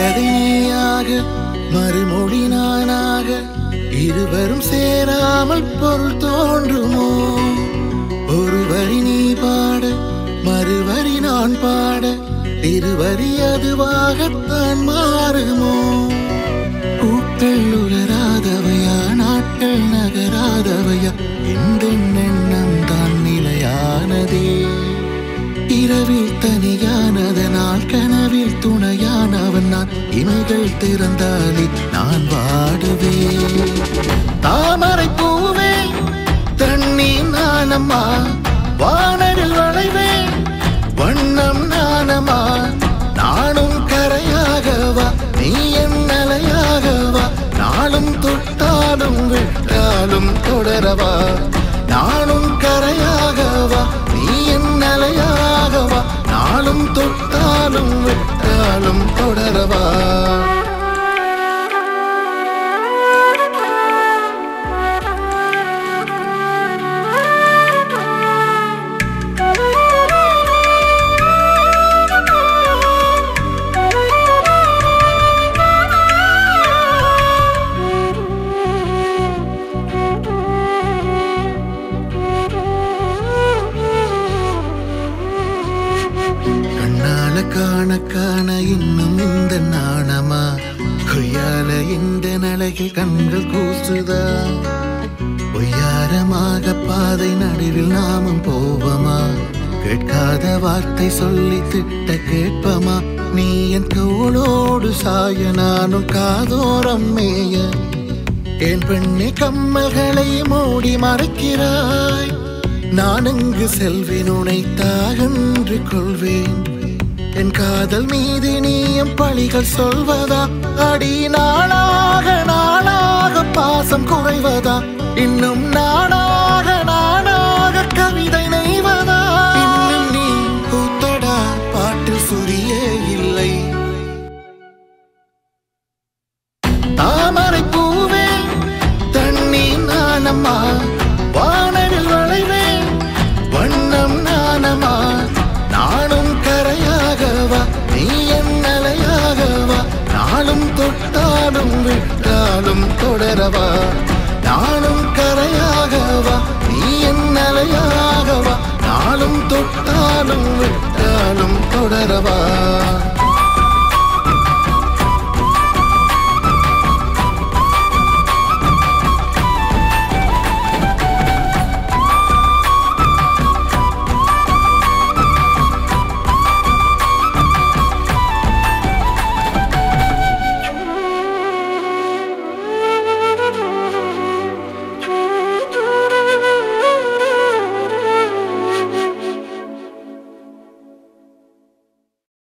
கதை நீயாக மறுமொழி நானாக இருவரும் சேராமல் பொருள் தோன்றுமோ ஒரு வரி நீ பாட மறுவரி நான் பாட இருவரி அதுவாகத்தான் மாறுமோ பூக்கள் உலராதவையா நாட்கள் நகராதவையா இந்த எண்ணம் தான் நிலையானதே இரவில் தனியானதனால் கனவில் துணையானவன் நான் இமைகள் திறந்தாலே நான் வாடுவேன் தாமரை பூவே தண்ணீர் நானம்மா வானவில் வளைவேன் வண்ணம் நானம்மா நானும் கரையாகவா நீ என் நிலையாகவா நாளும் தொட்டாலும் விட்டாலும் தொடரவா நானும் கரையாகவா நீ என் நிலையாகவா நாளும் தொட்டாலும் விட்டாலும் தொடரவா கண்ணால காண காண இன்னும் இந்த நாணமா கொய்யால இந்த நலகில் கண்கள் கூசுதா பொய்யாரமாக பாதை நடுவில் நாமும் போவமா கேட்காத வார்த்தை சொல்லி திட்ட கேட்பமா நீ என் தோளோடு சாய நானும் காதோரம் மேய என் பெண்ணை கம்மல்களை மூடி மறைக்கிறாய் நான் எங்கு செல்வேன் உனை தாகன்று கொள்வேன் என் காதல் மீது நீயும் பழிகள் சொல்வதா அடி நாளாக நாளாக பாசம் குறைவதா இன்னும் நாளாக நாளாக கவிதை நெய்வதா இன்னும் நீ பூத்தடா பாட்டில் சுரியே இல்லை தாமரை பூவே தண்ணீர் நானம்மா வானவில் வளைவே வண்ணம் நானம்மா நானும் கரையாகவா நீ என் நிலையாகவா நாளும் தொட்டாலும் விட்டாலும் தொடரவா நானும் கரையாகவா நீ என் நிலையாகவா நாளும் தொட்டாலும் விட்டாலும் தொடரவா